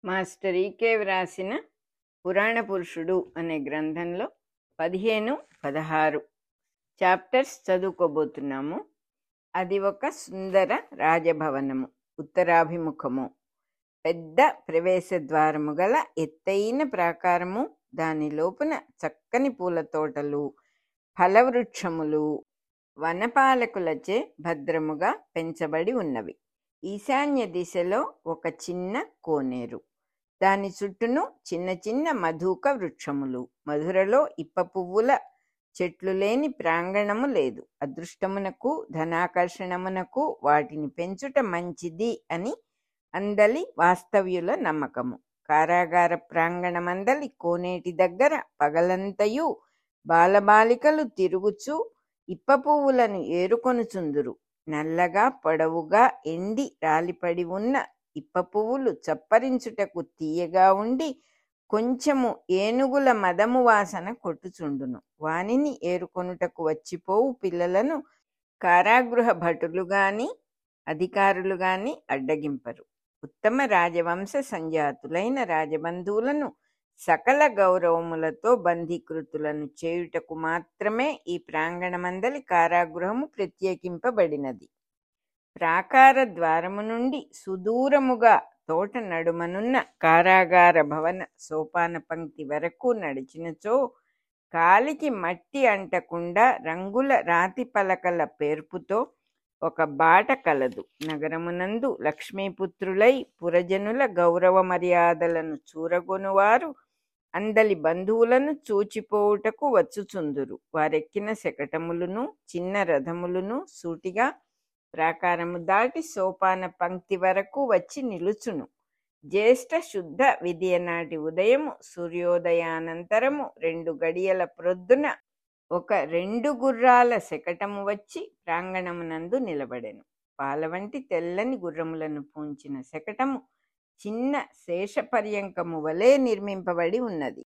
master ఈకే వ్రాసిన పురాణ పురుషుడు అనే గ్రంథంలో పదిహేను పదహారు చాప్టర్స్ చదువుకోబోతున్నాము అది ఒక సుందర రాజభవనము ఉత్తరాభిముఖము పెద్ద ప్రవేశ ద్వారము గల ఎత్తైన ప్రాకారము దాని లోపున చక్కని పూల తోటలు ఫలవృక్షములు వనపాలకులచే భద్రముగా పెంచబడి ఉన్నవి ఈశాన్య దిశలో ఒక చిన్న కోనేరు దాని చుట్టూను చిన్న చిన్న మధుక వృక్షములు మధురలో ఇప్ప పువ్వుల చెట్లు లేని ప్రాంగణము లేదు అదృష్టమునకు ధనాకర్షణమునకు వాటిని పెంచుట మంచిది అని అందలి వాస్తవ్యుల నమ్మకము కారాగార ప్రాంగణమందలి కోనేటి దగ్గర పగలంతయు బాలబాలికలు తిరుగుచూ ఇప్ప పువ్వులను ఏరుకొనుచుందురు నల్లగా పొడవుగా ఎండి రాలిపడి ఉన్న ఇప్ప పువ్వులు చప్పరించుటకు తీయగా ఉండి కొంచెము ఏనుగుల మదము వాసన కొట్టుచుండును వానిని ఏరుకొనుటకు వచ్చిపోవు పిల్లలను కారాగృహ భటులు గాని అధికారులు గాని అడ్డగింపరు ఉత్తమ రాజవంశ సంజాతులైన రాజబంధువులను సకల గౌరవములతో బంధీకృతులను చేయుటకు మాత్రమే ఈ ప్రాంగణమందలి కారాగృహము ప్రత్యేకింపబడినది ప్రాకార ద్వారము నుండి సుదూరముగా తోట నడుమనున్న కారాగార భవన సోపాన పంక్తి వరకు నడిచినచో కాలికి మట్టి అంటకుండా రంగుల రాతి పలకల పేర్పుతో ఒక బాట కలదు నగరమునందు లక్ష్మీపుత్రులై పురజనుల గౌరవ మర్యాదలను చూరగొనువారు అందలి బంధువులను చూచిపోవుటకు వచ్చుచుందురు వారెక్కిన శకటములను చిన్న రథములను సూటిగా ప్రాకారము దాటి సోపాన పంక్తి వరకు వచ్చి నిలుచును జ్యేష్ఠ శుద్ధ విధియ నాటి ఉదయము సూర్యోదయానంతరము రెండు గడియల ప్రొద్దున ఒక రెండు గుర్రాల శకటము వచ్చి ప్రాంగణమునందు నిలబడెను పాలవంటి తెల్లని గుర్రములను పూంచిన శకటము చిన్న శేషపర్యంకము వలె నిర్మింపబడి ఉన్నది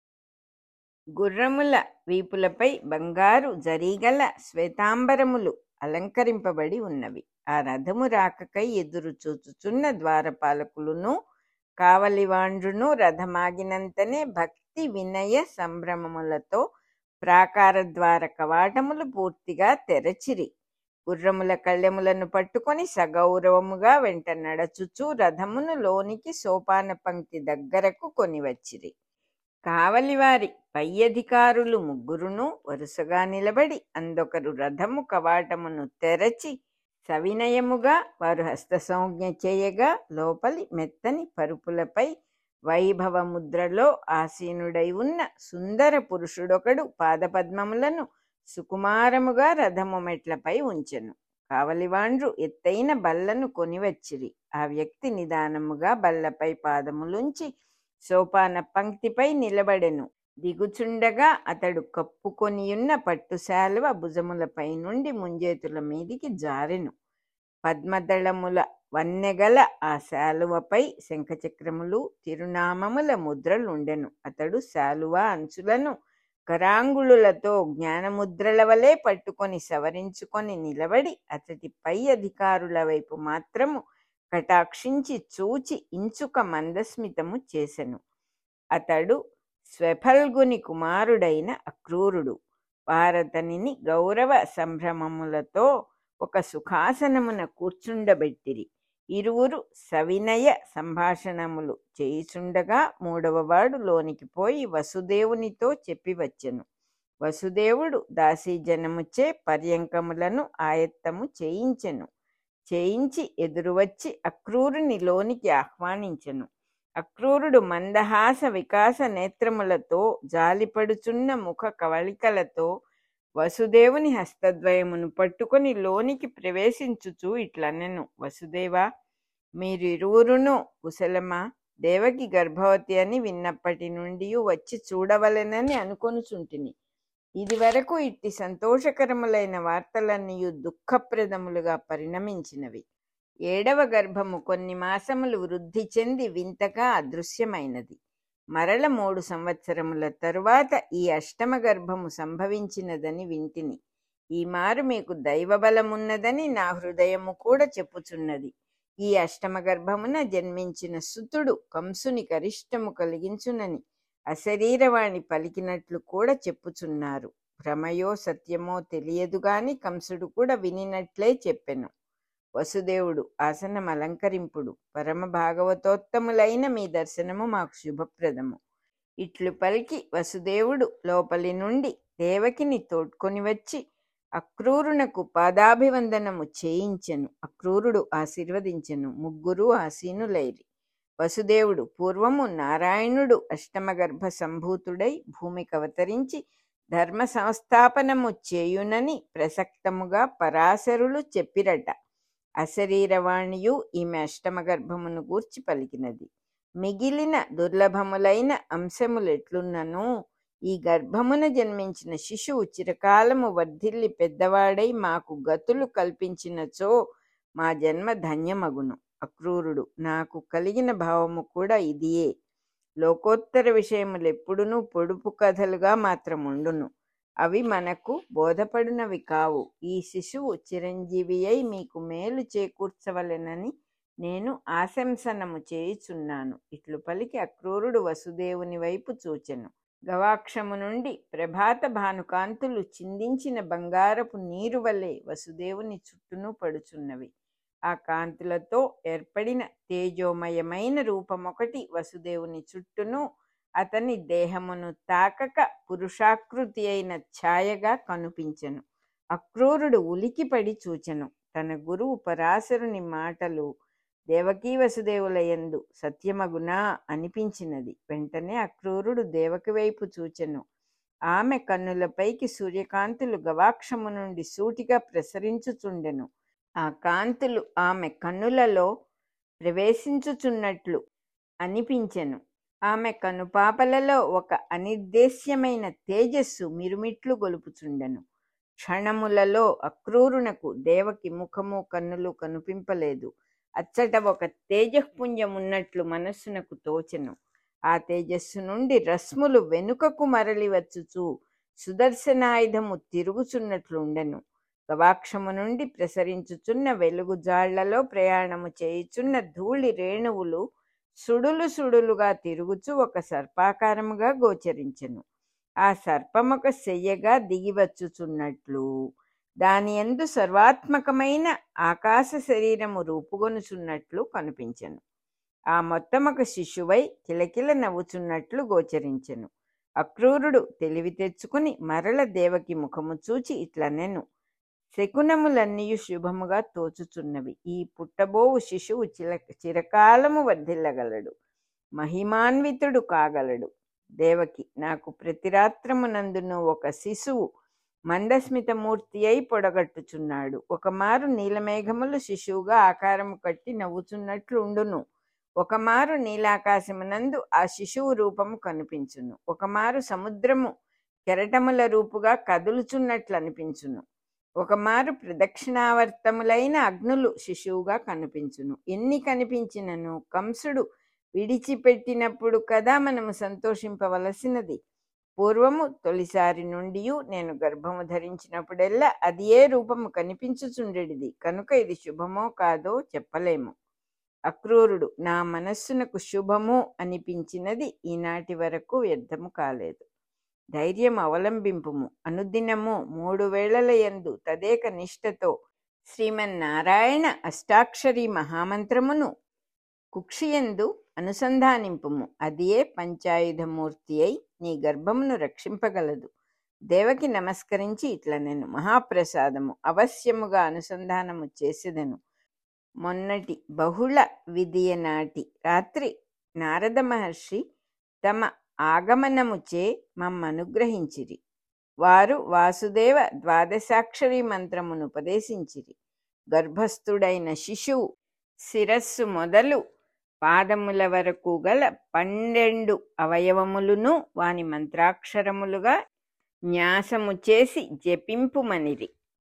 గుర్రముల వీపులపై బంగారు జరీగల శ్వేతాంబరములు అలంకరింపబడి ఉన్నవి ఆ రథము రాకకై ఎదురు చూచుచున్న ద్వారపాలకులును కావలివాండ్రును రథమాగినంతనే భక్తి వినయ సంభ్రమములతో ప్రాకార ద్వార కవాటములు పూర్తిగా తెరచిరి గుర్రముల కళ్ళెములను పట్టుకొని సగౌరవముగా వెంట నడచుచు రథమును లోనికి సోపాన పంక్తి దగ్గరకు కొనివచ్చిరి కావలివారి పై అధికారులు ముగ్గురును వరుసగా నిలబడి అందొకరు రథము కవాటమును తెరచి సవినయముగా వారు హస్త సంజ్ఞ చేయగా లోపలి మెత్తని పరుపులపై వైభవ ముద్రలో ఆసీనుడై ఉన్న సుందర పురుషుడొకడు పాదపద్మములను సుకుమారముగా రథము మెట్లపై ఉంచెను కావలివాండ్రు ఎత్తైన బల్లను కొనివచ్చిరి ఆ వ్యక్తి నిదానముగా బల్లపై పాదములుంచి సోపాన పంక్తిపై నిలబడెను దిగుచుండగా అతడు కప్పుకొనియున్న పట్టుశాలువ భుజములపై నుండి ముంజేతుల మీదికి జారెను పద్మదళముల వన్నెగల ఆ శాలువపై శంఖచక్రములు తిరునామముల ముద్రలుండెను అతడు శాలువ అంచులను కరాంగుళులతో జ్ఞానముద్రల వలె పట్టుకొని సవరించుకొని నిలబడి అతడి పై అధికారుల వైపు మాత్రము కటాక్షించి చూచి ఇంచుక మందస్మితము చేసెను అతడు స్వఫల్గుని కుమారుడైన అక్రూరుడు వారతనిని గౌరవ సంభ్రమములతో ఒక సుఖాసనమున కూర్చుండబెట్టిరి ఇరువురు సవినయ సంభాషణములు చేయుచుండగా మూడవవాడు లోనికి పోయి వసుదేవునితో చెప్పి వచ్చెను వసుదేవుడు దాసీజనముచే పర్యంకములను ఆయత్తము చేయించెను చేయించి ఎదురువచ్చి అక్రూరుని లోనికి ఆహ్వానించెను అక్రూరుడు మందహాస వికాస నేత్రములతో జాలిపడుచున్న ముఖ కవళికలతో వసుదేవుని హస్తద్వయమును పట్టుకొని లోనికి ప్రవేశించుచు ఇట్లనెను వసుదేవా మీరిరువురును కుశలమా దేవకి గర్భవతి అని విన్నప్పటి నుండి వచ్చి చూడవలెనని అనుకొనుచుంటిని ఇది వరకు ఇట్టి సంతోషకరములైన వార్తలన్నీ దుఃఖప్రదములుగా పరిణమించినవి ఏడవ గర్భము కొన్ని మాసములు వృద్ధి చెంది వింతగా అదృశ్యమైనది మరల మూడు సంవత్సరముల తరువాత ఈ అష్టమ గర్భము సంభవించినదని వింటిని ఈ మారు మీకు దైవబలమున్నదని నా హృదయము కూడా చెప్పుచున్నది ఈ అష్టమ గర్భమున జన్మించిన సుతుడు కంసుని గరిష్టము కలిగించునని అశరీరవాణి పలికినట్లు కూడా చెప్పుచున్నారు భ్రమయో సత్యమో తెలియదు గాని కంసుడు కూడా వినినట్లే చెప్పెను వసుదేవుడు ఆసనం అలంకరింపుడు పరమ భాగవతోత్తములైన మీ దర్శనము మాకు శుభప్రదము ఇట్లు పలికి వసుదేవుడు లోపలి నుండి దేవకిని తోడ్కొని వచ్చి అక్రూరునకు పాదాభివందనము చేయించెను అక్రూరుడు ఆశీర్వదించెను ముగ్గురు ఆసీనులైరి వసుదేవుడు పూర్వము నారాయణుడు అష్టమగర్భ సంభూతుడై భూమికి అవతరించి ధర్మ సంస్థాపనము చేయునని ప్రసక్తముగా పరాశరులు చెప్పిరట అశరీరవాణియు ఈమె అష్టమ గర్భమును గూర్చి పలికినది మిగిలిన దుర్లభములైన అంశములెట్లున్నను ఈ గర్భమున జన్మించిన శిశువు చిరకాలము వర్ధిల్లి పెద్దవాడై మాకు గతులు కల్పించినచో మా జన్మ ధన్యమగును అక్రూరుడు నాకు కలిగిన భావము కూడా ఇదియే లోకోత్తర విషయములు ఎప్పుడునూ పొడుపు కథలుగా మాత్రం ఉండును అవి మనకు బోధపడినవి కావు ఈ శిశువు చిరంజీవి అయి మీకు మేలు చేకూర్చవలెనని నేను ఆశంసనము చేయుచున్నాను ఇట్లు పలికి అక్రూరుడు వసుదేవుని వైపు చూచెను గవాక్షము నుండి ప్రభాత భానుకాంతులు చిందించిన బంగారపు నీరు వలె వసుదేవుని చుట్టూను పడుచున్నవి ఆ కాంతులతో ఏర్పడిన తేజోమయమైన రూపమొకటి వసుదేవుని చుట్టూను అతని దేహమును తాకక పురుషాకృతి అయిన ఛాయగా కనిపించెను అక్రూరుడు ఉలికిపడి చూచెను తన గురువు పరాశరుని మాటలు దేవకీ వసుదేవుల యందు సత్యమగునా అనిపించినది వెంటనే అక్రూరుడు దేవకి వైపు చూచెను ఆమె కన్నులపైకి సూర్యకాంతులు గవాక్షము నుండి సూటిగా ప్రసరించుచుండెను ఆ కాంతులు ఆమె కన్నులలో ప్రవేశించుచున్నట్లు అనిపించెను ఆమె కనుపాపలలో ఒక అనిర్దేశ్యమైన తేజస్సు మిరుమిట్లు గొలుపుచుండెను క్షణములలో అక్రూరునకు దేవకి ముఖము కన్నులు కనిపింపలేదు అచ్చట ఒక తేజఃపుంజం ఉన్నట్లు మనస్సునకు తోచెను ఆ తేజస్సు నుండి రశ్ములు వెనుకకు మరలి వచ్చుచు సుదర్శనాయుధము తిరుగుచున్నట్లుండెను గవాక్షము నుండి ప్రసరించుచున్న వెలుగు జాళ్లలో ప్రయాణము చేయుచున్న ధూళి రేణువులు సుడులు సుడులుగా తిరుగుచు ఒక సర్పాకారముగా గోచరించెను ఆ సర్పమొక శయ్యగా దిగివచ్చుచున్నట్లు దాని ఎందు సర్వాత్మకమైన ఆకాశ శరీరము రూపుగొనుచున్నట్లు కనిపించెను ఆ మొత్తం ఒక శిశువై కిలకిల నవ్వుచున్నట్లు గోచరించెను అక్రూరుడు తెలివి తెచ్చుకుని మరల దేవకి ముఖము చూచి ఇట్లనెను శకునములన్నీయు శుభముగా తోచుచున్నవి ఈ పుట్టబోవు శిశువు చిల చిరకాలము వర్ధిల్లగలడు మహిమాన్వితుడు కాగలడు దేవకి నాకు ప్రతిరాత్రమునందును ఒక శిశువు మందస్మితమూర్తి అయి పొడగట్టుచున్నాడు ఒక మారు నీలమేఘములు శిశువుగా ఆకారము కట్టి నవ్వుచున్నట్లు ఉండును ఒక మారు నీలాకాశమునందు ఆ శిశువు రూపము కనిపించును ఒక మారు సముద్రము కెరటముల రూపుగా కదులుచున్నట్లు అనిపించును ఒక మారు ప్రదక్షిణావర్తములైన అగ్నులు శిశువుగా కనిపించును ఎన్ని కనిపించినను కంసుడు విడిచిపెట్టినప్పుడు కదా మనము సంతోషింపవలసినది పూర్వము తొలిసారి నుండి నేను గర్భము ధరించినప్పుడెల్లా అది ఏ రూపము కనిపించుచుండెడిది కనుక ఇది శుభమో కాదో చెప్పలేము అక్రూరుడు నా మనస్సునకు శుభము అనిపించినది ఈనాటి వరకు వ్యర్థము కాలేదు ధైర్యం అవలంబింపుము అనుదినము మూడు వేళల యందు తదేక నిష్ఠతో శ్రీమన్నారాయణ అష్టాక్షరి మహామంత్రమును కుక్షియందు అనుసంధానింపుము అదియే పంచాయుధమూర్తి అయి నీ గర్భమును రక్షింపగలదు దేవకి నమస్కరించి ఇట్లా నేను మహాప్రసాదము అవశ్యముగా అనుసంధానము చేసేదను మొన్నటి బహుళ విధియ నాటి రాత్రి నారద మహర్షి తమ ఆగమనముచే మమ్మనుగ్రహించిరి వారు వాసుదేవ ద్వాదశాక్షరి మంత్రమును ఉపదేశించిరి గర్భస్థుడైన శిశువు శిరస్సు మొదలు పాదముల వరకు గల పన్నెండు అవయవములును వాని మంత్రాక్షరములుగా న్యాసము చేసి జపింపుమనిరి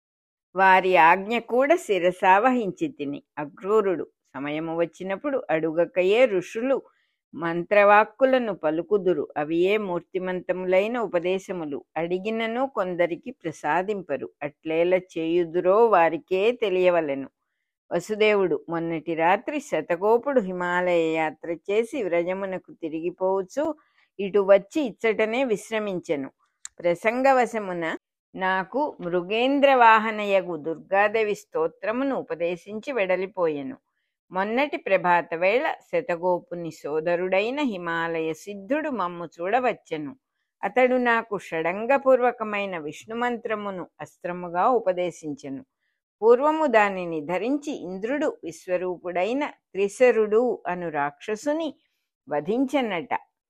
వారి ఆజ్ఞ కూడా శిరసావహించి తిని అక్రూరుడు సమయము వచ్చినప్పుడు అడుగకయే ఋషులు మంత్రవాక్కులను పలుకుదురు అవి ఏ మూర్తిమంతములైన ఉపదేశములు అడిగినను కొందరికి ప్రసాదింపరు అట్లేల చేయుదురో వారికే తెలియవలెను వసుదేవుడు మొన్నటి రాత్రి శతగోపుడు హిమాలయ యాత్ర చేసి వ్రజమునకు తిరిగిపోవచ్చు ఇటు వచ్చి ఇచ్చటనే విశ్రమించెను ప్రసంగవశమున నాకు మృగేంద్ర వాహనయగు దుర్గాదేవి స్తోత్రమును ఉపదేశించి వెడలిపోయెను మొన్నటి ప్రభాత వేళ శతగోపుని సోదరుడైన హిమాలయ సిద్ధుడు మమ్ము చూడవచ్చెను అతడు నాకు షడంగపూర్వకమైన విష్ణు మంత్రమును అస్త్రముగా ఉపదేశించెను పూర్వము దానిని ధరించి ఇంద్రుడు విశ్వరూపుడైన త్రిశరుడు అను రాక్షసుని వధించెనట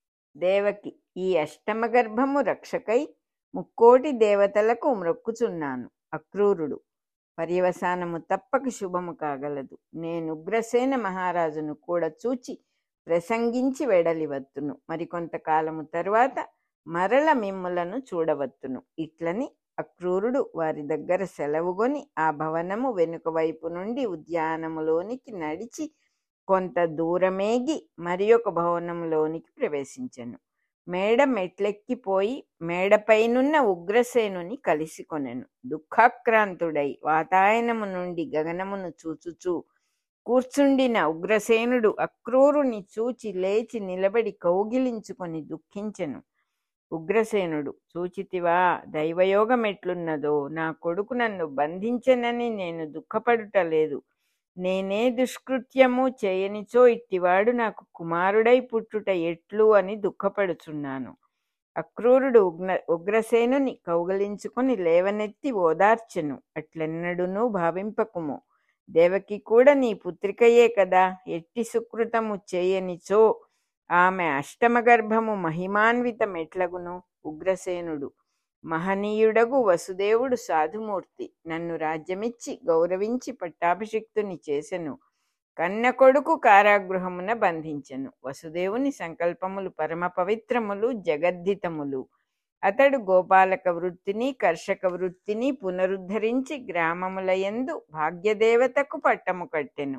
దేవకి ఈ అష్టమ గర్భము రక్షకై ముక్కోటి దేవతలకు మ్రొక్కుచున్నాను అక్రూరుడు పర్యవసానము తప్పక శుభము కాగలదు నేను ఉగ్రసేన మహారాజును కూడా చూచి ప్రసంగించి వెడలివత్తును మరికొంతకాలము తరువాత మరల మిమ్ములను చూడవత్తును ఇట్లని అక్రూరుడు వారి దగ్గర సెలవుగొని ఆ భవనము వెనుక వైపు నుండి ఉద్యానములోనికి నడిచి కొంత దూరమేగి మరి ఒక భవనంలోనికి ప్రవేశించెను మేడ మెట్లెక్కిపోయి మేడపైనున్న ఉగ్రసేనుని కలిసి కొనెను దుఃఖాక్రాంతుడై వాతాయనము నుండి గగనమును చూచుచూ కూర్చుండిన ఉగ్రసేనుడు అక్రూరుని చూచి లేచి నిలబడి కౌగిలించుకొని దుఃఖించెను ఉగ్రసేనుడు చూచితివా దైవయోగం ఎట్లున్నదో నా కొడుకు నన్ను బంధించనని నేను దుఃఖపడుట లేదు నేనే దుష్కృత్యము చేయనిచో ఇట్టివాడు నాకు కుమారుడై పుట్టుట ఎట్లు అని దుఃఖపడుచున్నాను అక్రూరుడు ఉగ్ర ఉగ్రసేనుని కౌగలించుకొని లేవనెత్తి ఓదార్చెను అట్లెన్నడునూ భావింపకుము దేవకి కూడా నీ పుత్రికయే కదా ఎట్టి సుకృతము చేయనిచో ఆమె అష్టమ గర్భము మహిమాన్విత మెట్లగును ఉగ్రసేనుడు మహనీయుడగు వసుదేవుడు సాధుమూర్తి నన్ను రాజ్యమిచ్చి గౌరవించి పట్టాభిషిక్తుని చేసెను కన్న కొడుకు కారాగృహమున బంధించెను వసుదేవుని సంకల్పములు పరమ పవిత్రములు జగద్దితములు అతడు గోపాలక వృత్తిని కర్షక వృత్తిని పునరుద్ధరించి గ్రామములయందు భాగ్యదేవతకు పట్టము కట్టెను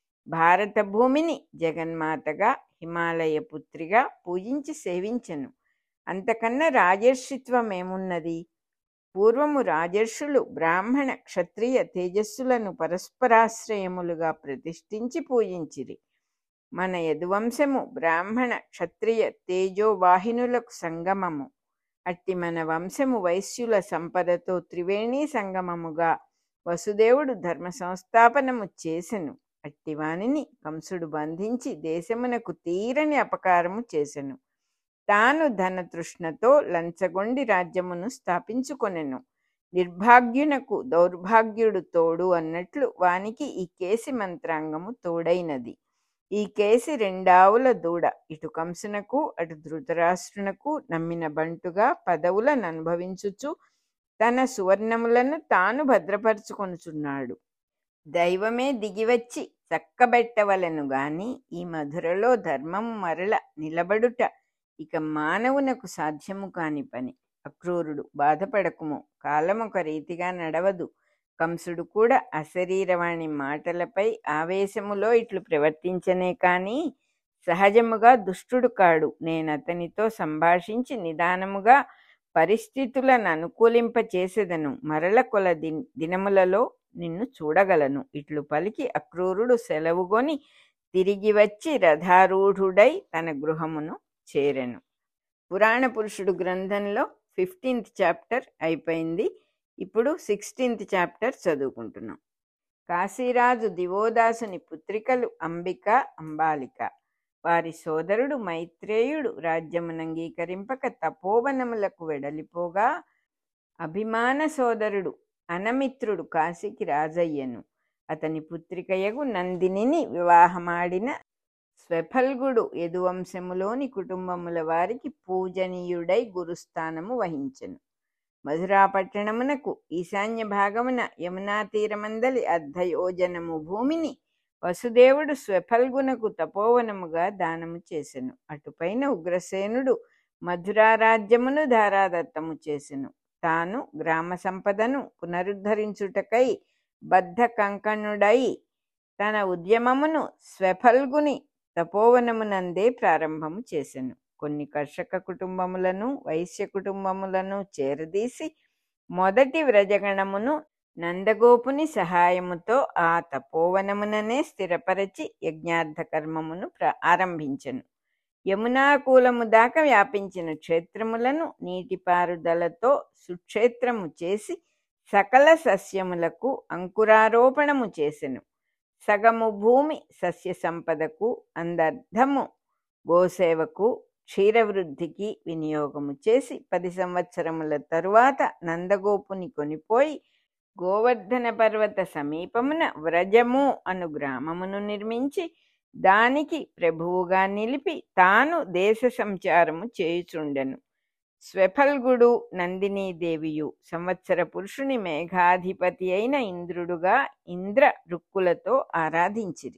భారత భూమిని జగన్మాతగా హిమాలయ పుత్రిగా పూజించి సేవించెను అంతకన్నా రాజర్షిత్వం ఏమున్నది పూర్వము రాజర్షులు బ్రాహ్మణ క్షత్రియ తేజస్సులను పరస్పరాశ్రయములుగా ప్రతిష్ఠించి పూజించిరి మన యదువంశము బ్రాహ్మణ క్షత్రియ తేజోవాహినులకు సంగమము అట్టి మన వంశము వైశ్యుల సంపదతో త్రివేణీ సంగమముగా వసుదేవుడు ధర్మ సంస్థాపనము చేసెను అట్టివానిని కంసుడు బంధించి దేశమునకు తీరని అపకారము చేసెను తాను ధనతృష్ణతో లంచగొండి రాజ్యమును స్థాపించుకొనెను నిర్భాగ్యునకు దౌర్భాగ్యుడు తోడు అన్నట్లు వానికి ఈ కేసి మంత్రాంగము తోడైనది ఈ కేసి రెండావుల దూడ ఇటు కంసునకు అటు ధృతరాష్ట్రునకు నమ్మిన బంటుగా పదవులను అనుభవించుచు తన సువర్ణములను తాను భద్రపరుచుకొనుచున్నాడు దైవమే దిగివచ్చి చక్కబెట్టవలను గాని ఈ మధురలో ధర్మము మరల నిలబడుట ఇక మానవునకు సాధ్యము కాని పని అక్రూరుడు బాధపడకుము కాలం ఒక రీతిగా నడవదు కంసుడు కూడా అశరీరవాణి మాటలపై ఆవేశములో ఇట్లు ప్రవర్తించనే కాని సహజముగా దుష్టుడు కాడు నేనతనితో సంభాషించి నిదానముగా పరిస్థితులను అనుకూలింప చేసేదను మరల కొల దిన్ దినములలో నిన్ను చూడగలను ఇట్లు పలికి అక్రూరుడు సెలవుగొని తిరిగి వచ్చి రథారూఢుడై తన గృహమును చేరెను పురాణ పురుషుడు గ్రంథంలో ఫిఫ్టీన్త్ చాప్టర్ అయిపోయింది ఇప్పుడు సిక్స్టీన్త్ చాప్టర్ చదువుకుంటున్నాం కాశీరాజు దివోదాసుని పుత్రికలు అంబిక అంబాలిక వారి సోదరుడు మైత్రేయుడు రాజ్యమునంగీకరింపక తపోవనములకు వెడలిపోగా అభిమాన సోదరుడు అనమిత్రుడు కాశీకి రాజయ్యను అతని పుత్రికయగు నందినిని వివాహమాడిన స్వఫల్గుడు యదువంశములోని కుటుంబముల వారికి పూజనీయుడై గురుస్థానము వహించెను మధురాపట్టణమునకు ఈశాన్య భాగమున యమునా తీరమందలి అర్ధయోజనము భూమిని వసుదేవుడు స్వఫల్గునకు తపోవనముగా దానము చేసెను అటుపైన ఉగ్రసేనుడు మధురారాజ్యమును ధారాదత్తము చేసెను తాను గ్రామ సంపదను పునరుద్ధరించుటకై బద్ధ కంకణుడై తన ఉద్యమమును స్వఫల్గుని తపోవనమునందే ప్రారంభము చేసెను కొన్ని కర్షక కుటుంబములను వైశ్య కుటుంబములను చేరదీసి మొదటి వ్రజగణమును నందగోపుని సహాయముతో ఆ తపోవనముననే స్థిరపరచి యజ్ఞార్థ కర్మమును ప్ర- ఆరంభించెను యమునాకూలము దాకా వ్యాపించిన క్షేత్రములను నీటిపారుదలతో సుక్షేత్రము చేసి సకల సస్యములకు అంకురారోపణము చేసెను సగము భూమి సస్య సంపదకు అందర్థము గోసేవకు క్షీరవృద్ధికి వినియోగము చేసి పది సంవత్సరముల తరువాత నందగోపుని కొనిపోయి గోవర్ధన పర్వత సమీపమున వ్రజము అను గ్రామమును నిర్మించి దానికి ప్రభువుగా నిలిపి తాను దేశ సంచారము చేయుచుండెను స్వెఫల్గుడు నందినీదేవియు సంవత్సర పురుషుని మేఘాధిపతి అయిన ఇంద్రుడుగా ఇంద్ర రుక్కులతో ఆరాధించిరి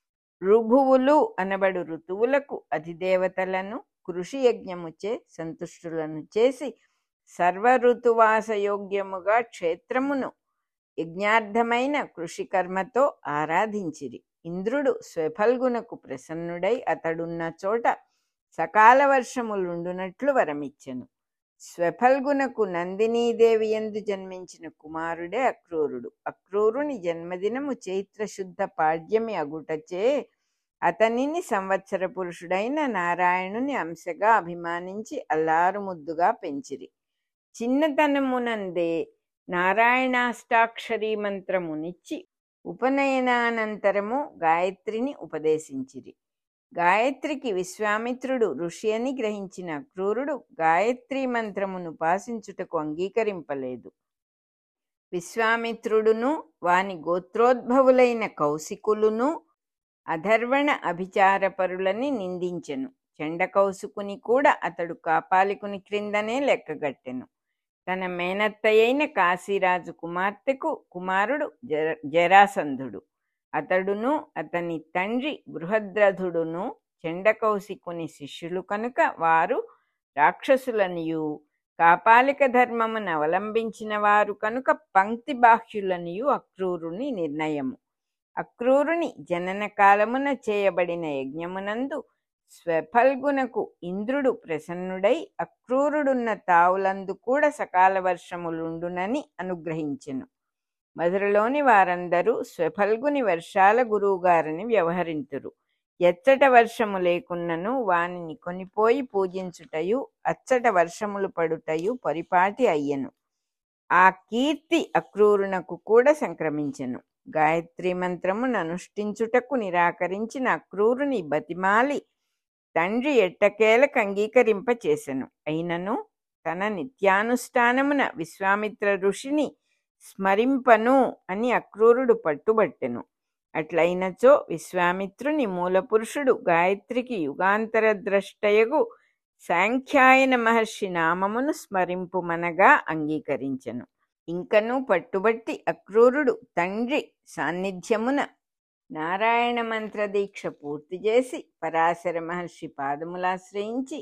ఋభువులు అనబడు ఋతువులకు అధిదేవతలను కృషి యజ్ఞముచే సంతుష్టులను చేసి సర్వ ఋతువాసయోగ్యముగా క్షేత్రమును యజ్ఞార్థమైన కృషి కర్మతో ఆరాధించిరి ఇంద్రుడు స్వెఫల్గునకు ప్రసన్నుడై అతడున్న చోట సకాల వర్షములుండునట్లు వరమిచ్చెను స్వెఫల్గునకు నందినీదేవి ఎందు జన్మించిన కుమారుడే అక్రూరుడు అక్రూరుని జన్మదినము చైత్రశుద్ధ పాడ్యమి అగుటచే అతనిని సంవత్సర పురుషుడైన నారాయణుని అంశగా అభిమానించి అల్లారు ముద్దుగా పెంచిరి చిన్నతనమునందే నారాయణాష్టాక్షరీ మంత్రమునిచ్చి ఉపనయనానంతరము గాయత్రిని ఉపదేశించిరి గాయత్రికి విశ్వామిత్రుడు ఋషి అని గ్రహించిన క్రూరుడు గాయత్రి మంత్రమును ఉపాసించుటకు అంగీకరింపలేదు విశ్వామిత్రుడును వాని గోత్రోద్భవులైన కౌశికులును అధర్వణ అభిచారపరులని నిందించెను చెండకౌసుకుని కూడా అతడు కాపాలికుని క్రిందనే లెక్కగట్టెను తన మేనత్త అయిన కాశీరాజు కుమార్తెకు కుమారుడు జర జరాసంధుడు అతడును అతని తండ్రి బృహద్రథుడును చెండకౌశికుని శిష్యులు కనుక వారు రాక్షసులనియు కాపాలిక ధర్మమును అవలంబించిన వారు కనుక పంక్తి బాహ్యులనియు అక్రూరుని నిర్ణయము అక్రూరుని జనన కాలమున చేయబడిన యజ్ఞమునందు స్వఫల్గునకు ఇంద్రుడు ప్రసన్నుడై అక్రూరుడున్న తావులందు కూడా సకాల వర్షములుండునని అనుగ్రహించెను మధురలోని వారందరూ స్వఫల్గుని వర్షాల గురువుగారని వ్యవహరింతురు ఎచ్చట వర్షము లేకున్నను వానిని కొనిపోయి పూజించుటయు అచ్చట వర్షములు పడుటయు పరిపాటి అయ్యెను ఆ కీర్తి అక్రూరునకు కూడా సంక్రమించెను గాయత్రి మంత్రమును అనుష్ఠించుటకు నిరాకరించిన అక్రూరుని బతిమాలి తండ్రి ఎట్టకేలకు అంగీకరింప చేసెను అయినను తన నిత్యానుష్ఠానమున విశ్వామిత్ర ఋషిని స్మరింపను అని అక్రూరుడు పట్టుబట్టెను అట్లయినచో విశ్వామిత్రుని మూలపురుషుడు గాయత్రికి యుగాంతర ద్రష్టయగు సాంఖ్యాయన మహర్షి నామమును స్మరింపుమనగా అంగీకరించెను ఇంకనూ పట్టుబట్టి అక్రూరుడు తండ్రి సాన్నిధ్యమున నారాయణ మంత్ర దీక్ష పూర్తి చేసి పరాశర మహర్షి పాదములాశ్రయించి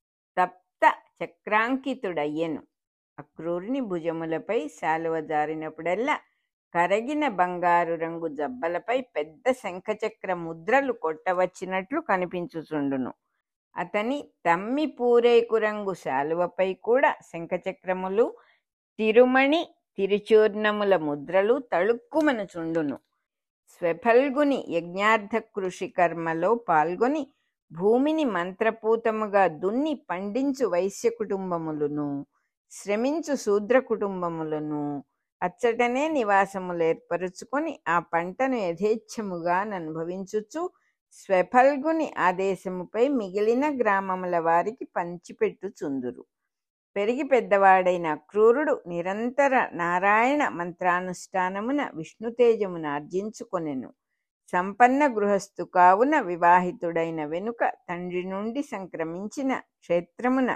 తప్త చక్రాంకితుడయ్యెను అక్రూరుని భుజములపై శాలువ జారినప్పుడల్లా కరగిన బంగారు రంగు జబ్బలపై పెద్ద శంఖచక్ర ముద్రలు కొట్టవచ్చినట్లు కనిపించుచుండును అతని తమ్మి పూరేకు రంగు శాలువపై కూడా శంఖచక్రములు తిరుమణి తిరుచూర్ణముల ముద్రలు తళుక్కుమనుచుండును స్వఫల్గుని యజ్ఞార్థ కృషి కర్మలో పాల్గొని భూమిని మంత్రపూతముగా దున్ని పండించు వైశ్య కుటుంబములను శ్రమించు శూద్ర కుటుంబములను అచ్చటనే నివాసములు ఏర్పరుచుకొని ఆ పంటను యథేచ్ఛముగా అనుభవించుచు స్వఫల్గుని ఆదేశముపై మిగిలిన గ్రామముల వారికి పంచిపెట్టుచుందురు పెరిగి పెద్దవాడైన క్రూరుడు నిరంతర నారాయణ మంత్రానుష్ఠానమున విష్ణుతేజమును ఆర్జించుకొనెను సంపన్న గృహస్థు కావున వివాహితుడైన వెనుక తండ్రి నుండి సంక్రమించిన క్షేత్రమున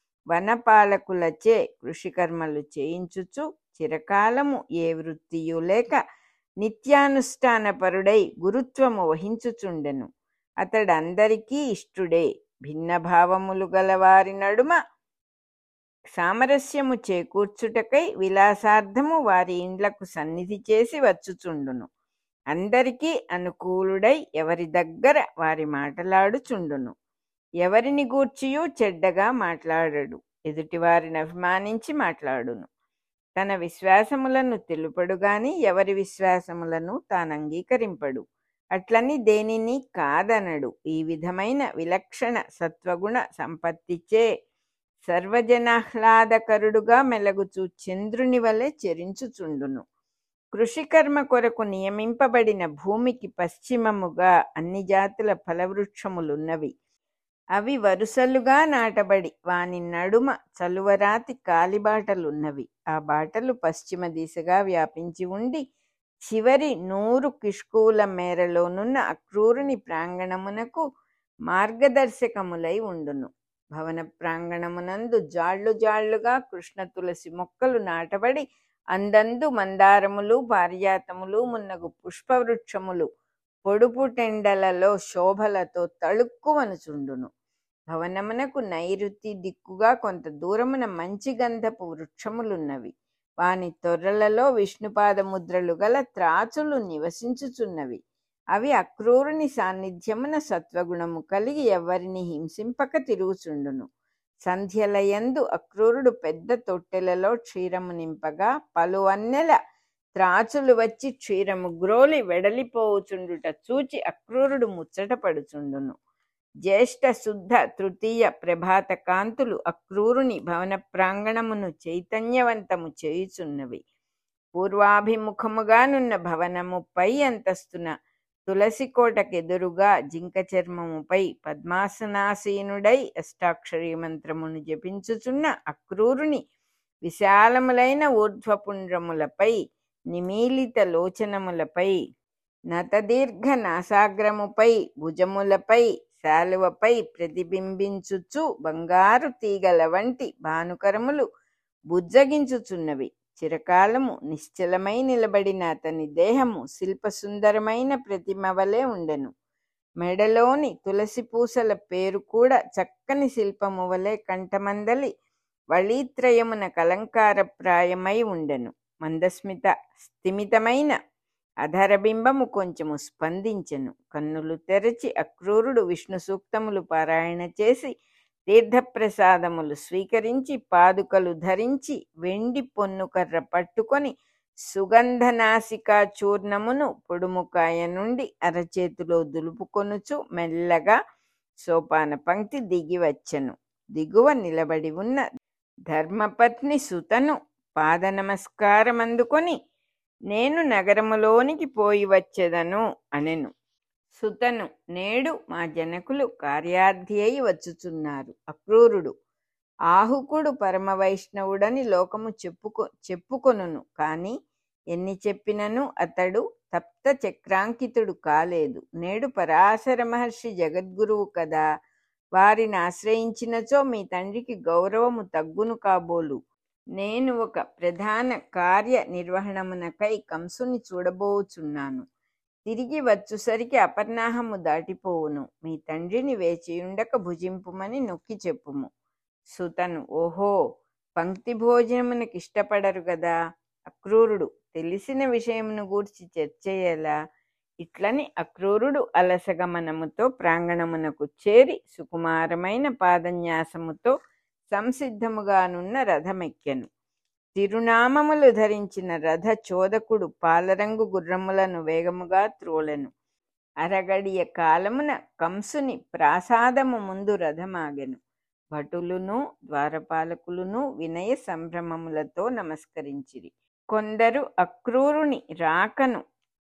వనపాలకులచే కృషికర్మలు చేయించుచు చిరకాలము ఏ వృత్తియు లేక నిత్యానుష్ఠానపరుడై గురుత్వము వహించుచుండెను అతడందరికీ ఇష్టుడే భిన్న భావములు గలవారి నడుమ సామరస్యము చేకూర్చుటకై విలాసార్థము వారి ఇండ్లకు సన్నిధి చేసి వచ్చుచుండును అందరికీ అనుకూలుడై ఎవరి దగ్గర వారి మాటలాడుచుండును ఎవరిని గూర్చియూ చెడ్డగా మాట్లాడడు ఎదుటివారిని అభిమానించి మాట్లాడును తన విశ్వాసములను తెలుపడు గాని ఎవరి విశ్వాసములను తానంగీకరింపడు అట్లని దేనిని కాదనడు ఈ విధమైన విలక్షణ సత్వగుణ సంపత్తిచే సర్వజనాహ్లాదకరుడుగా మెలగుచు చంద్రుని వలె చెరించుచుండును కృషికర్మ కొరకు నియమింపబడిన భూమికి పశ్చిమముగా అన్ని జాతుల ఫలవృక్షములున్నవి అవి వరుసలుగా నాటబడి వాని నడుమ చలువరాతి కాలిబాటలున్నవి ఆ బాటలు పశ్చిమ దిశగా వ్యాపించి ఉండి చివరి నూరు కిష్కూల మేరలోనున్న అక్రూరుని ప్రాంగణమునకు మార్గదర్శకములై ఉండును భవన ప్రాంగణమునందు జాళ్ళు జాళ్లుగా కృష్ణ తులసి మొక్కలు నాటబడి అందందు మందారములు పారిజాతములు మున్నగు పుష్పవృక్షములు పొడుపు టెండలలో శోభలతో తళుక్కుమనుచుండును భవనమునకు నైరుతి దిక్కుగా కొంత దూరమున మంచి గంధపు వృక్షములున్నవి వాని తొర్రలలో విష్ణుపాదముద్రలు గల త్రాచులు నివసించుచున్నవి అవి అక్రూరుని సాన్నిధ్యమున సత్వగుణము కలిగి ఎవరిని హింసింపక తిరుగుచుండును సంధ్యలయందు అక్రూరుడు పెద్ద తొట్టెలలో క్షీరము నింపగా పలు అన్నెల త్రాచులు వచ్చి క్షీరము గ్రోలి వెడలిపోవుచుండుట చూచి అక్రూరుడు ముచ్చటపడుచుండును జ్యేష్ఠ శుద్ధ తృతీయ ప్రభాత కాంతులు అక్రూరుని భవన ప్రాంగణమును చైతన్యవంతము చేయుచున్నవి పూర్వాభిముఖముగానున్న భవనము పై అంతస్తున తులసి కోటకెదురుగా జింక చర్మముపై పద్మాసనాసీనుడై అష్టాక్షరీ మంత్రమును జపించుచున్న అక్రూరుని విశాలములైన ఊర్ధ్వపుండ్రములపై నిమీలిత లోచనములపై నతదీర్ఘ నాసాగ్రముపై భుజములపై శాలువపై ప్రతిబింబించుచు బంగారు తీగల వంటి భానుకరములు బుజ్జగించుచున్నవి చిరకాలము నిశ్చలమై నిలబడిన అతని దేహము శిల్పసుందరమైన ప్రతిమ వలె ఉండెను మెడలోని తులసి పూసల పేరు కూడా చక్కని శిల్పము వలె కంఠమందలి వళీత్రయమున కలంకారప్రాయమై ఉండెను మందస్మిత స్థిమితమైన అధరబింబము కొంచెము స్పందించెను కన్నులు తెరచి అక్రూరుడు విష్ణు సూక్తములు పారాయణ చేసి తీర్థప్రసాదములు స్వీకరించి పాదుకలు ధరించి వెండి పొన్నుకర్ర పట్టుకొని సుగంధనాసికా చూర్ణమును పొడుముకాయ నుండి అరచేతిలో దులుపుకొనుచు మెల్లగా సోపాన పంక్తి దిగి వచ్చెను దిగువ నిలబడి ఉన్న ధర్మపత్ని సుతను పాద నమస్కారం అందుకొని నేను నగరములోనికి పోయి వచ్చేదను అనెను సుతను నేడు మా జనకులు కార్యార్థి అయి వచ్చుచున్నారు అక్రూరుడు ఆహుకుడు పరమ వైష్ణవుడని లోకము చెప్పుకొ చెప్పుకొనును కాని ఎన్ని చెప్పినను అతడు తప్త చక్రాంకితుడు కాలేదు నేడు పరాశర మహర్షి జగద్గురువు కదా వారిని ఆశ్రయించినచో మీ తండ్రికి గౌరవము తగ్గును కాబోలు నేను ఒక ప్రధాన కార్య నిర్వహణమునకై కంసుని చూడబోచున్నాను తిరిగి వచ్చుసరికి అపర్ణాహము దాటిపోవును మీ తండ్రిని వేచియుండక భుజింపుమని నొక్కి చెప్పుము సుతను ఓహో పంక్తి భోజనమునకి ఇష్టపడరు గదా అక్రూరుడు తెలిసిన విషయమును గూర్చి చర్చేయలా ఇట్లని అక్రూరుడు అలసగమనముతో ప్రాంగణమునకు చేరి సుకుమారమైన పాదన్యాసముతో సంసిద్ధముగానున్న రథమెక్కెను తిరునామములు ధరించిన రథ చోదకుడు పాలరంగు గుర్రములను వేగముగా త్రోలెను అరగడియ కాలమున కంసుని ప్రాసాదము ముందు రథమాగెను భటులును ద్వారపాలకులును వినయ సంభ్రమములతో నమస్కరించిరి కొందరు అక్రూరుని రాకను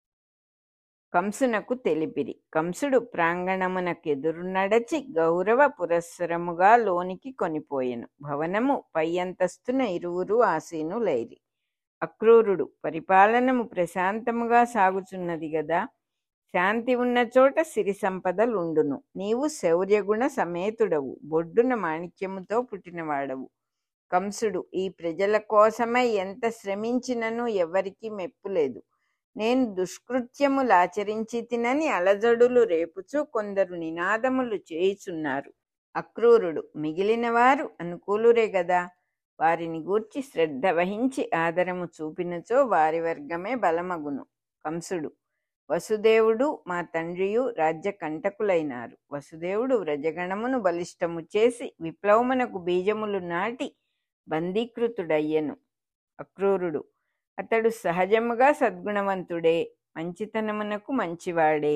కంసునకు తెలిపిరి కంసుడు ప్రాంగణమునకెదురు నడచి గౌరవ పురస్సరముగా లోనికి కొనిపోయెను భవనము పై అంతస్తున ఇరువురు ఆసీనులైరి అక్రూరుడు పరిపాలనము ప్రశాంతముగా సాగుచున్నది గదా శాంతి ఉన్న చోట సిరి సంపదలుండును నీవు శౌర్యగుణ సమేతుడవు బొడ్డున మాణిక్యముతో పుట్టినవాడవు కంసుడు ఈ ప్రజల కోసమై ఎంత శ్రమించినను ఎవరికీ మెప్పులేదు నేను దుష్కృత్యములాచరించి తినని అలజడులు రేపుచు కొందరు నినాదములు చేయుచున్నారు అక్రూరుడు మిగిలిన వారు అనుకూలురే గదా వారిని గూర్చి శ్రద్ధ వహించి ఆదరము చూపినచో వారి వర్గమే బలమగును కంసుడు వసుదేవుడు మా తండ్రియు రాజ్య కంటకులైనారు వసుదేవుడు వ్రజగణమును బలిష్టము చేసి విప్లవమునకు బీజములు నాటి బందీకృతుడయ్యెను అక్రూరుడు అతడు సహజముగా సద్గుణవంతుడే మంచితనమునకు మంచివాడే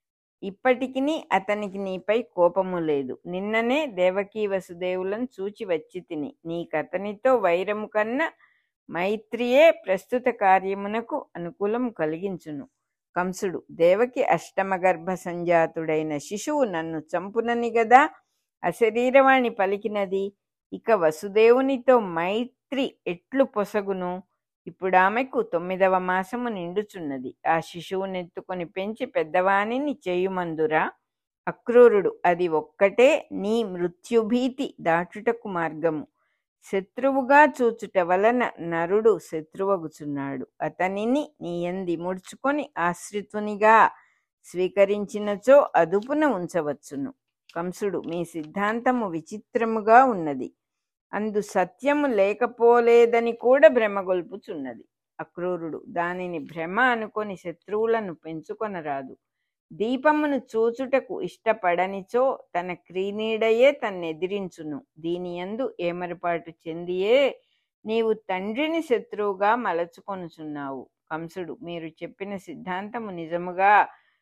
ఇప్పటికిని అతనికి నీపై కోపము లేదు నిన్ననే దేవకీ వసుదేవులను చూచి వచ్చి తిని నీకతనితో వైరము కన్నా మైత్రియే ప్రస్తుత కార్యమునకు అనుకూలం కలిగించును కంసుడు దేవకి అష్టమ గర్భ సంజాతుడైన శిశువు నన్ను చంపునని గదా అశరీరవాణి పలికినది ఇక వసుదేవునితో మైత్రి ఎట్లు పొసగును ఇప్పుడు ఆమెకు తొమ్మిదవ మాసము నిండుచున్నది ఆ శిశువునెత్తుకొని పెంచి పెద్దవానిని చేయుమందురా అక్రూరుడు అది ఒక్కటే నీ మృత్యుభీతి దాటుటకు మార్గము శత్రువుగా చూచుట వలన నరుడు శత్రువగుచున్నాడు అతనిని నీయంది ముడుచుకొని ఆశ్రితునిగా స్వీకరించినచో అదుపున ఉంచవచ్చును కంసుడు మీ సిద్ధాంతము విచిత్రముగా ఉన్నది అందు సత్యము లేకపోలేదని కూడా భ్రమగొల్పుచున్నది అక్రూరుడు దానిని భ్రమ అనుకొని శత్రువులను పెంచుకొనరాదు దీపమును చూచుటకు ఇష్టపడనిచో తన క్రీనీడయే తన్నెదిరించును దీనియందు ఏమరపాటు చెందియే నీవు తండ్రిని శత్రువుగా మలచుకొనుచున్నావు కంసుడు మీరు చెప్పిన సిద్ధాంతము నిజముగా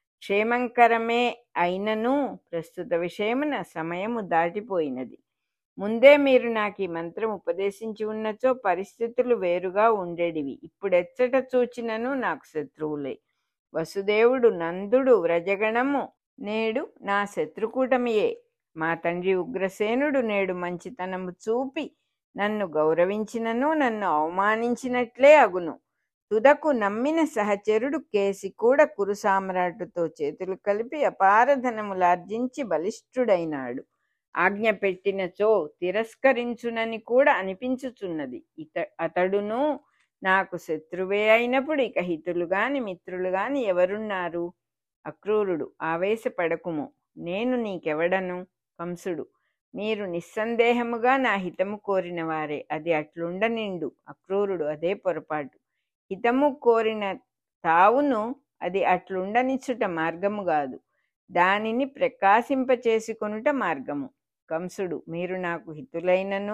క్షేమంకరమే అయినను ప్రస్తుత విషయమున సమయము దాటిపోయినది ముందే మీరు నాకు ఈ మంత్రం ఉపదేశించి ఉన్నచో పరిస్థితులు వేరుగా ఉండేటివి ఇప్పుడెచ్చట చూచినను నాకు శత్రువులే వసుదేవుడు నందుడు వ్రజగణము నేడు నా శత్రుకూటమియే మా తండ్రి ఉగ్రసేనుడు నేడు మంచితనము చూపి నన్ను గౌరవించినను నన్ను అవమానించినట్లే అగును తుదకు నమ్మిన సహచరుడు కేసి కూడా కురు సామ్రాటుతో చేతులు కలిపి అపారధనములార్జించి బలిష్ఠుడైనాడు ఆజ్ఞ పెట్టినచో తిరస్కరించునని కూడా అనిపించుచున్నది ఇత అతడును నాకు శత్రువే అయినప్పుడు ఇక హితులు గాని మిత్రులు గాని ఎవరున్నారు అక్రూరుడు ఆవేశపడకుము నేను నీకెవడను కంసుడు మీరు నిస్సందేహముగా నా హితము కోరిన వారే అది అట్లుండనిండు అక్రూరుడు అదే పొరపాటు హితము కోరిన తావును అది అట్లుండనిచ్చుట మార్గము కాదు దానిని ప్రకాశింపచేసుకొనుట మార్గము కంసుడు మీరు నాకు హితులైనను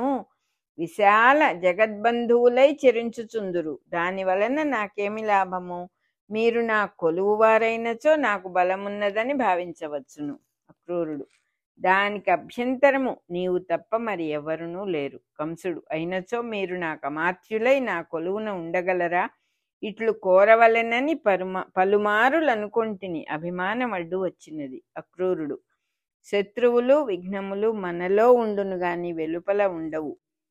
విశాల జగద్బంధువులై చెరించుచుందురు దాని వలన నాకేమి లాభము మీరు నా కొలువువారైనచో నాకు బలమున్నదని భావించవచ్చును అక్రూరుడు దానికి అభ్యంతరము నీవు తప్ప మరి ఎవరునూ లేరు కంసుడు అయినచో మీరు నాకు అమాత్యులై నా కొలువున ఉండగలరా ఇట్లు కోరవలెనని పరుమ పలుమారులు అనుకొంటిని అభిమానం అడ్డు వచ్చినది అక్రూరుడు శత్రువులు విఘ్నములు మనలో ఉండును గాని వెలుపల ఉండవు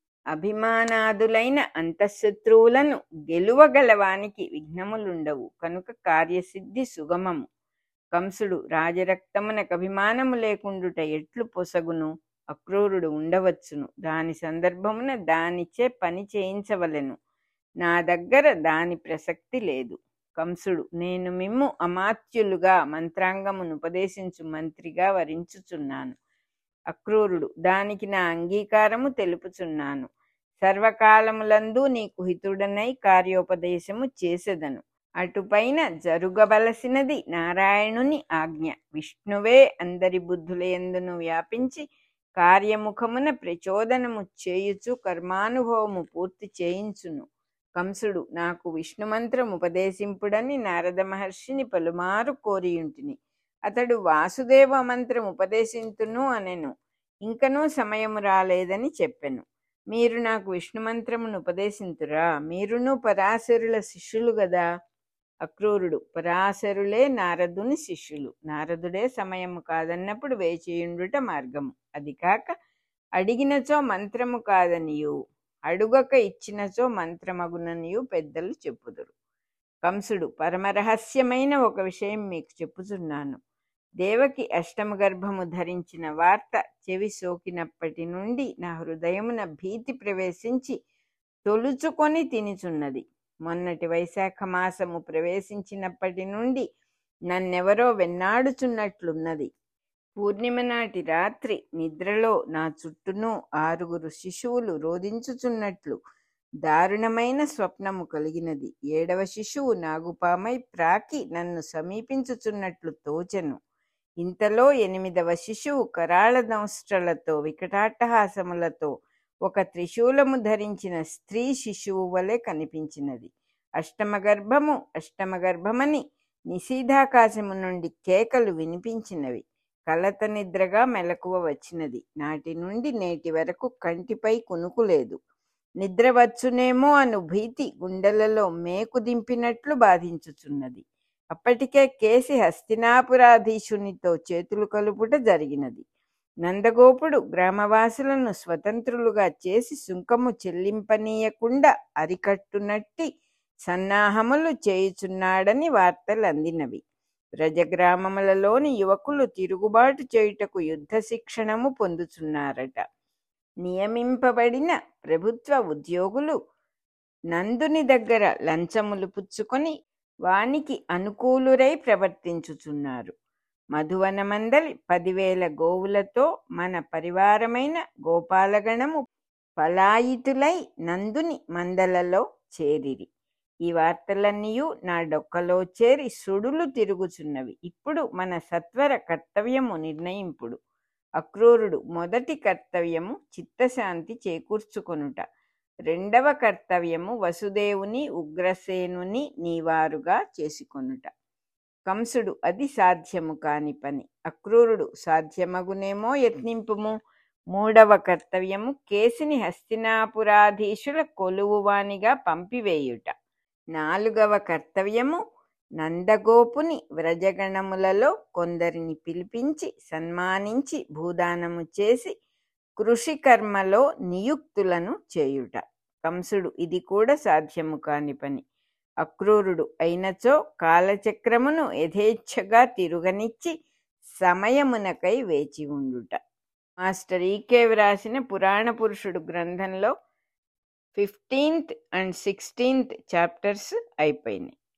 అభిమానాదులైన అంతఃశత్రువులను గెలువగలవానికి విఘ్నములుండవు కనుక కార్యసిద్ధి సుగమము కంసుడు రాజరక్తమునకు అభిమానము లేకుండుట ఎట్లు పొసగును అక్రూరుడు ఉండవచ్చును దాని సందర్భమున దానిచే పని చేయించవలెను నా దగ్గర దాని ప్రసక్తి లేదు కంసుడు నేను మిమ్ము అమాత్యులుగా మంత్రాంగమును ఉపదేశించు మంత్రిగా వరించుచున్నాను అక్రూరుడు దానికి నా అంగీకారము తెలుపుచున్నాను సర్వకాలములందు నీకు హితుడనై కార్యోపదేశము చేసెదను అటుపైన జరుగవలసినది నారాయణుని ఆజ్ఞ విష్ణువే అందరి బుద్ధులయందును వ్యాపించి కార్యముఖమున ప్రచోదనము చేయుచు కర్మానుభవము పూర్తి చేయించును కంసుడు నాకు విష్ణు మంత్రం ఉపదేశింపుడని నారద మహర్షిని పలుమారు కోరియుంటిని అతడు వాసుదేవ మంత్రం ఉపదేశింతును అనెను ఇంకనూ సమయము రాలేదని చెప్పెను మీరు నాకు విష్ణు మంత్రమును ఉపదేశింతురా మీరును పరాశరుల శిష్యులు గదా అక్రూరుడు పరాశరులే నారదుని శిష్యులు నారదుడే సమయము కాదన్నప్పుడు వేచియుండుట మార్గము అది కాక అడిగినచో మంత్రము కాదనియు అడుగక ఇచ్చినచో మంత్రమగుననియు పెద్దలు చెప్పుదురు కంసుడు పరమరహస్యమైన ఒక విషయం మీకు చెప్పుచున్నాను దేవకి అష్టమ గర్భము ధరించిన వార్త చెవి సోకినప్పటి నుండి నా హృదయమున భీతి ప్రవేశించి తొలుచుకొని తినిచున్నది మొన్నటి వైశాఖ మాసము ప్రవేశించినప్పటి నుండి నన్నెవరో వెన్నాడుచున్నట్లున్నది పూర్ణిమ నాటి రాత్రి నిద్రలో నా చుట్టూను ఆరుగురు శిశువులు రోధించుచున్నట్లు దారుణమైన స్వప్నము కలిగినది ఏడవ శిశువు నాగుపామై ప్రాకి నన్ను సమీపించుచున్నట్లు తోచెను ఇంతలో ఎనిమిదవ శిశువు కరాళ దంష్ట్రలతో వికటాట్టహాసములతో ఒక త్రిశూలము ధరించిన స్త్రీ శిశువు వలె కనిపించినది అష్టమ గర్భము అష్టమ గర్భమని నిశీధాకాశము నుండి కేకలు వినిపించినవి కలత నిద్రగా మెలకువ వచ్చినది నాటి నుండి నేటి వరకు కంటిపై కునుకు లేదు నిద్ర వచ్చునేమో అను భీతి గుండెలలో మేకు దింపినట్లు బాధించుచున్నది అప్పటికే కేసి హస్తినాపురాధీశునితో చేతులు కలుపుట జరిగినది నందగోపుడు గ్రామవాసులను స్వతంత్రులుగా చేసి సుంకము చెల్లింపనీయకుండా అరికట్టునట్టి సన్నాహములు చేయుచున్నాడని వార్తలు అందినవి బ్రజగ్రామములలోని యువకులు తిరుగుబాటు చేయుటకు యుద్ధ శిక్షణము పొందుచున్నారట నియమింపబడిన ప్రభుత్వ ఉద్యోగులు నందుని దగ్గర లంచములు పుచ్చుకొని వానికి అనుకూలురై ప్రవర్తించుచున్నారు మధువనమందలి పదివేల గోవులతో మన పరివారమైన గోపాలగణము పలాయితులై నందుని మందలలో చేరిరి ఈ వార్తలన్నీయు నా డొక్కలో చేరి సుడులు తిరుగుచున్నవి ఇప్పుడు మన సత్వర కర్తవ్యము నిర్ణయింపుడు అక్రూరుడు మొదటి కర్తవ్యము చిత్తశాంతి చేకూర్చుకొనుట రెండవ కర్తవ్యము వసుదేవుని ఉగ్రసేనుని నీవారుగా చేసుకొనుట కంసుడు అది సాధ్యము కాని పని అక్రూరుడు సాధ్యమగునేమో యత్నింపుము మూడవ కర్తవ్యము కేసిని హస్తినాపురాధీశుల కొలువువానిగా పంపివేయుట నాలుగవ కర్తవ్యము నందగోపుని వ్రజగణములలో కొందరిని పిలిపించి సన్మానించి భూదానము చేసి కృషి కర్మలో నియుక్తులను చేయుట కంసుడు ఇది కూడా సాధ్యము కాని పని అక్రూరుడు అయినచో కాలచక్రమును యథేచ్ఛగా తిరుగనిచ్చి సమయమునకై వేచి ఉండుట మాస్టర్ ఈకే వ్రాసిన పురాణ పురుషుడు గ్రంథంలో ఫిఫ్టీన్త్ అండ్ సిక్స్టీన్త్ చాప్టర్స్ అయిపోయినాయి